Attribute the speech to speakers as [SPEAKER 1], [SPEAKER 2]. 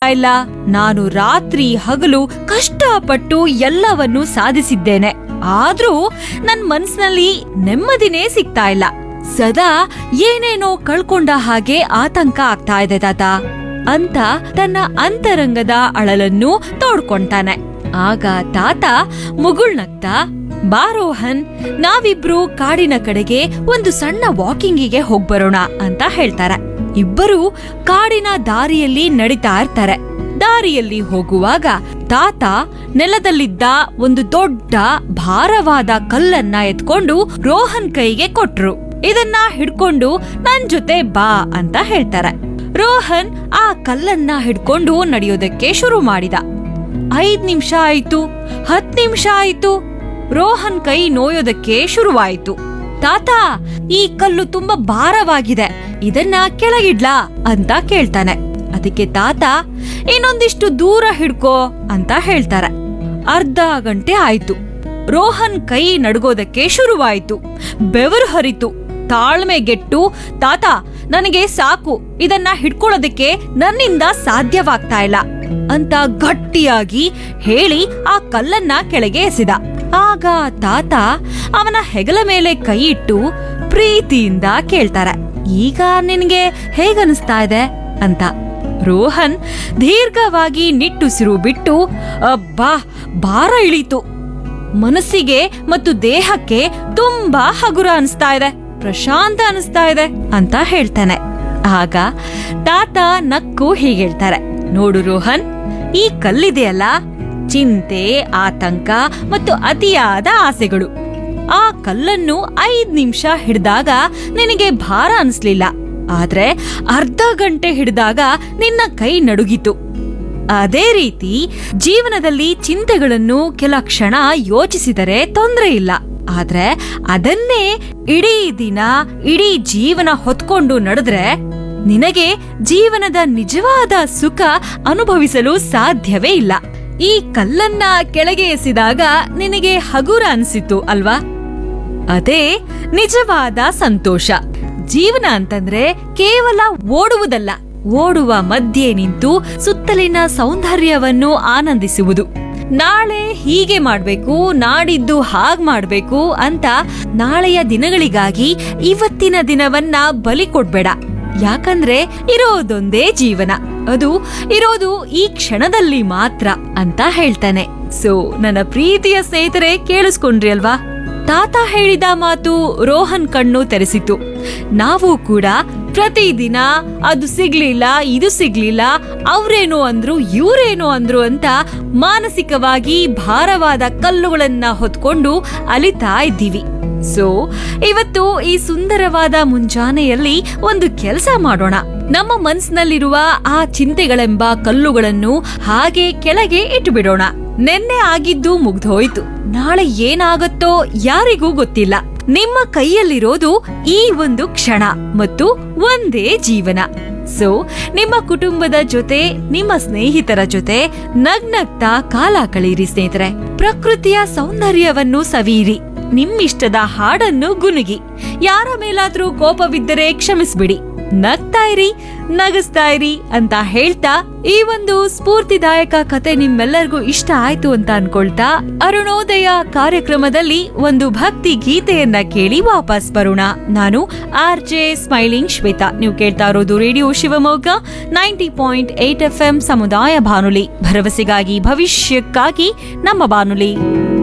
[SPEAKER 1] ಇಲ್ಲ ನಾನು ರಾತ್ರಿ ಹಗಲು ಕಷ್ಟಪಟ್ಟು ಎಲ್ಲವನ್ನೂ ಸಾಧಿಸಿದ್ದೇನೆ ಆದ್ರೂ ನನ್ ಮನ್ಸಿನಲ್ಲಿ ನೆಮ್ಮದಿನೇ ಸಿಗ್ತಾ ಇಲ್ಲ ಸದಾ ಏನೇನೋ ಕಳ್ಕೊಂಡ ಹಾಗೆ ಆತಂಕ ಆಗ್ತಾ ಇದೆ ತಾತ ಅಂತ ತನ್ನ ಅಂತರಂಗದ ಅಳಲನ್ನು ತೋಡ್ಕೊಂತಾನೆ ಆಗ ತಾತ ಮುಗುಳ್ನಗ್ತಾ ಬಾ ರೋಹನ್ ನಾವಿಬ್ರು ಕಾಡಿನ ಕಡೆಗೆ ಒಂದು ಸಣ್ಣ ವಾಕಿಂಗಿಗೆ ಹೋಗ್ಬರೋಣ ಅಂತ ಹೇಳ್ತಾರೆ ಇಬ್ಬರು ಕಾಡಿನ ದಾರಿಯಲ್ಲಿ ನಡೀತಾ ಇರ್ತಾರೆ ದಾರಿಯಲ್ಲಿ ಹೋಗುವಾಗ ತಾತ ನೆಲದಲ್ಲಿದ್ದ ಒಂದು ದೊಡ್ಡ ಭಾರವಾದ ಕಲ್ಲನ್ನ ಎತ್ಕೊಂಡು ರೋಹನ್ ಕೈಗೆ ಕೊಟ್ರು ಇದನ್ನ ಹಿಡ್ಕೊಂಡು ನನ್ ಜೊತೆ ಬಾ ಅಂತ ಹೇಳ್ತಾರೆ ರೋಹನ್ ಆ ಕಲ್ಲನ್ನ ಹಿಡ್ಕೊಂಡು ನಡೆಯೋದಕ್ಕೆ ಶುರು ಮಾಡಿದ ಐದ್ ನಿಮಿಷ ಆಯ್ತು ಹತ್ ನಿಮಿಷ ಆಯ್ತು ರೋಹನ್ ಕೈ ನೋಯೋದಕ್ಕೆ ಶುರುವಾಯ್ತು ತಾತ ಈ ಕಲ್ಲು ತುಂಬಾ ಭಾರವಾಗಿದೆ ಇದನ್ನ ಕೆಳಗಿಡ್ಲಾ ಅಂತ ಕೇಳ್ತಾನೆ ಅದಕ್ಕೆ ತಾತ ಇನ್ನೊಂದಿಷ್ಟು ದೂರ ಹಿಡ್ಕೋ ಅಂತ ಹೇಳ್ತಾರೆ ಅರ್ಧ ಗಂಟೆ ಆಯ್ತು ರೋಹನ್ ಕೈ ನಡ್ಗೋದಕ್ಕೆ ಶುರುವಾಯ್ತು ಬೆವರು ಹರಿತು ತಾಳ್ಮೆಗೆಟ್ಟು ತಾತ ನನಗೆ ಸಾಕು ಇದನ್ನ ಹಿಡ್ಕೊಳ್ಳೋದಕ್ಕೆ ನನ್ನಿಂದ ಸಾಧ್ಯವಾಗ್ತಾ ಇಲ್ಲ ಅಂತ ಗಟ್ಟಿಯಾಗಿ ಹೇಳಿ ಆ ಕಲ್ಲನ್ನ ಕೆಳಗೆ ಎಸೆದ ಆಗ ತಾತ ಅವನ ಹೆಗಲ ಮೇಲೆ ಕೈ ಇಟ್ಟು ಪ್ರೀತಿಯಿಂದ ಕೇಳ್ತಾರೆ ಈಗ ನಿನ್ಗೆ ಹೇಗನ್ನಿಸ್ತಾ ಇದೆ ಅಂತ ರೋಹನ್ ದೀರ್ಘವಾಗಿ ನಿಟ್ಟುಸಿರು ಬಿಟ್ಟು ಅಬ್ಬಾ ಭಾರ ಇಳೀತು ಮನಸ್ಸಿಗೆ ಮತ್ತು ದೇಹಕ್ಕೆ ತುಂಬಾ ಹಗುರ ಅನಿಸ್ತಾ ಇದೆ ಪ್ರಶಾಂತ ಅನಿಸ್ತಾ ಇದೆ ಅಂತ ಹೇಳ್ತಾನೆ ಆಗ ತಾತ ನಕ್ಕು ಹೀಗೆ ಹೇಳ್ತಾರೆ ನೋಡು ರೋಹನ್ ಈ ಕಲ್ಲಿದೆಯಲ್ಲ ಚಿಂತೆ ಆತಂಕ ಮತ್ತು ಅತಿಯಾದ ಆಸೆಗಳು ಆ ಕಲ್ಲನ್ನು ಐದ್ ನಿಮಿಷ ಹಿಡಿದಾಗ ನಿನಗೆ ಭಾರ ಅನ್ಸ್ಲಿಲ್ಲ ಆದ್ರೆ ಅರ್ಧ ಗಂಟೆ ಹಿಡಿದಾಗ ನಿನ್ನ ಕೈ ನಡುಗಿತು ಅದೇ ರೀತಿ ಜೀವನದಲ್ಲಿ ಚಿಂತೆಗಳನ್ನು ಕೆಲ ಕ್ಷಣ ಯೋಚಿಸಿದರೆ ತೊಂದರೆ ಇಲ್ಲ ಆದ್ರೆ ಅದನ್ನೇ ಇಡೀ ದಿನ ಇಡೀ ಜೀವನ ಹೊತ್ಕೊಂಡು ನಡೆದ್ರೆ ನಿನಗೆ ಜೀವನದ ನಿಜವಾದ ಸುಖ ಅನುಭವಿಸಲು ಸಾಧ್ಯವೇ ಇಲ್ಲ ಈ ಕಲ್ಲನ್ನ ಕೆಳಗೆ ಎಸೆದಾಗ ನಿನಗೆ ಹಗುರ ಅನ್ಸಿತು ಅಲ್ವಾ ಅದೇ ನಿಜವಾದ ಸಂತೋಷ ಜೀವನ ಅಂತಂದ್ರೆ ಕೇವಲ ಓಡುವುದಲ್ಲ ಓಡುವ ಮಧ್ಯೆ ನಿಂತು ಸುತ್ತಲಿನ ಸೌಂದರ್ಯವನ್ನು ಆನಂದಿಸುವುದು ನಾಳೆ ಹೀಗೆ ಮಾಡ್ಬೇಕು ನಾಡಿದ್ದು ಹಾಗ್ ಮಾಡ್ಬೇಕು ಅಂತ ನಾಳೆಯ ದಿನಗಳಿಗಾಗಿ ಇವತ್ತಿನ ದಿನವನ್ನ ಬಲಿ ಕೊಡ್ಬೇಡ ಯಾಕಂದ್ರೆ ಇರೋದೊಂದೇ ಜೀವನ ಅದು ಇರೋದು ಈ ಕ್ಷಣದಲ್ಲಿ ಮಾತ್ರ ಅಂತ ಹೇಳ್ತಾನೆ ಸೊ ನನ್ನ ಪ್ರೀತಿಯ ಸ್ನೇಹಿತರೆ ಕೇಳಿಸ್ಕೊಂಡ್ರಿ ಅಲ್ವಾ ತಾತ ಹೇಳಿದ ಮಾತು ರೋಹನ್ ಕಣ್ಣು ತೆರೆಸಿತು ನಾವು ಕೂಡ ಪ್ರತಿದಿನ ಅದು ಸಿಗ್ಲಿಲ್ಲ ಇದು ಸಿಗ್ಲಿಲ್ಲ ಅವ್ರೇನೋ ಅಂದ್ರು ಇವ್ರೇನೋ ಅಂದ್ರು ಅಂತ ಮಾನಸಿಕವಾಗಿ ಭಾರವಾದ ಕಲ್ಲುಗಳನ್ನ ಹೊತ್ಕೊಂಡು ಅಲಿತಾ ಇದ್ದೀವಿ ಸೊ ಇವತ್ತು ಈ ಸುಂದರವಾದ ಮುಂಜಾನೆಯಲ್ಲಿ ಒಂದು ಕೆಲಸ ಮಾಡೋಣ ನಮ್ಮ ಮನ್ಸಿನಲ್ಲಿರುವ ಆ ಚಿಂತೆಗಳೆಂಬ ಕಲ್ಲುಗಳನ್ನು ಹಾಗೆ ಕೆಳಗೆ ಇಟ್ಟುಬಿಡೋಣ ನೆನ್ನೆ ಆಗಿದ್ದು ಮುಗ್ದೋಯ್ತು ನಾಳೆ ಏನಾಗತ್ತೋ ಯಾರಿಗೂ ಗೊತ್ತಿಲ್ಲ ನಿಮ್ಮ ಕೈಯಲ್ಲಿರೋದು ಈ ಒಂದು ಕ್ಷಣ ಮತ್ತು ಒಂದೇ ಜೀವನ ಸೊ ನಿಮ್ಮ ಕುಟುಂಬದ ಜೊತೆ ನಿಮ್ಮ ಸ್ನೇಹಿತರ ಜೊತೆ ನಗ್ನಗ್ತಾ ಕಾಲ ಕಳೀರಿ ಸ್ನೇಹಿತರೆ ಪ್ರಕೃತಿಯ ಸೌಂದರ್ಯವನ್ನು ಸವಿಯಿರಿ ನಿಮ್ಮಿಷ್ಟದ ಹಾಡನ್ನು ಗುನುಗಿ ಯಾರ ಮೇಲಾದ್ರೂ ಕೋಪವಿದ್ದರೆ ಕ್ಷಮಿಸ್ಬಿಡಿ ನಗ್ತಾ ಇರಿ ನಗಿಸ್ತಾ ಇರಿ ಅಂತ ಹೇಳ್ತಾ ಈ ಒಂದು ಸ್ಫೂರ್ತಿದಾಯಕ ಕತೆ ನಿಮ್ಮೆಲ್ಲರಿಗೂ ಇಷ್ಟ ಆಯ್ತು ಅಂತ ಅನ್ಕೊಳ್ತಾ ಅರುಣೋದಯ ಕಾರ್ಯಕ್ರಮದಲ್ಲಿ ಒಂದು ಭಕ್ತಿ ಗೀತೆಯನ್ನ ಕೇಳಿ ವಾಪಸ್ ಬರೋಣ ನಾನು ಆರ್ ಜೆ ಸ್ಮೈಲಿಂಗ್ ಶ್ವೇತಾ ನೀವು ಕೇಳ್ತಾ ಇರೋದು radio Shivamogga ninety point eight F M ಸಮುದಾಯ ಬಾನುಲಿ ಭರವಸೆಗಾಗಿ ಭವಿಷ್ಯಕ್ಕಾಗಿ ನಮ್ಮ ಬಾನುಲಿ